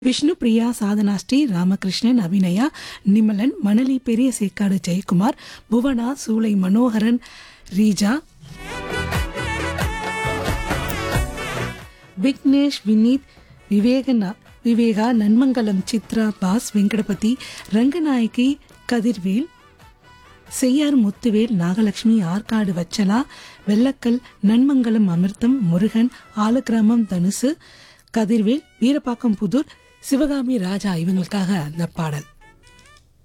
விஷ்ணு பிரியா சாதனா ஸ்ரீ ராமகிருஷ்ணன் அபிநயா நிமலன் மணலி பெரிய சேக்காடு ஜெயக்குமார் புவனா சூளை மனோகரன் ரீஜா விக்னேஷ் வினீத் விவேகனா விவேகா நன்மங்கலம் சித்ரா பாஸ் வெங்கடபதி ரங்கநாயகி கதிர்வேல் செய்யார் முத்துவேல் நாகலட்சுமி ஆற்காடு வச்சலா வெள்ளக்கல் நன்மங்கலம் அமிர்தம் முருகன் ஆலக்கிராமம் தனுசு கதிர்வேல் வீரப்பாக்கம் புதூர் சிவகாமி ராஜா இவங்களுக்காக அந்த பாடல்